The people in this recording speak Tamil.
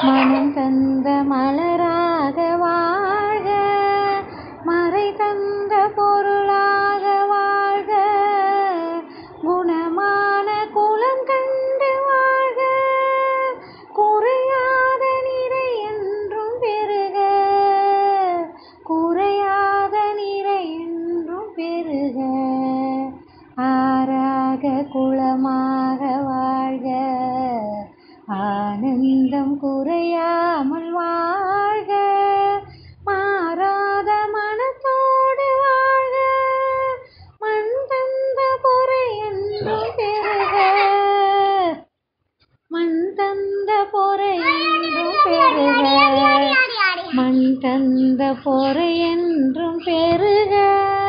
மனம் தந்த மலராக வாழ்க மறை தந்த பொருளாக வாழ்க குணமான குலம் கண்டு வாழ்க குறையாத நிறை என்றும் பெருக குறையாத நிறை என்றும் பெருக ஆறாக குளமாக வாழ்க ஆனந்தம் குறையாமல் வாழ்க மாறாத மனத்தோடு வாழ்க மண் தந்த பொறை என்றும் பெருக மண் தந்த பொறை என்றும் பெருக மண் தந்த பொறை என்றும் பெருக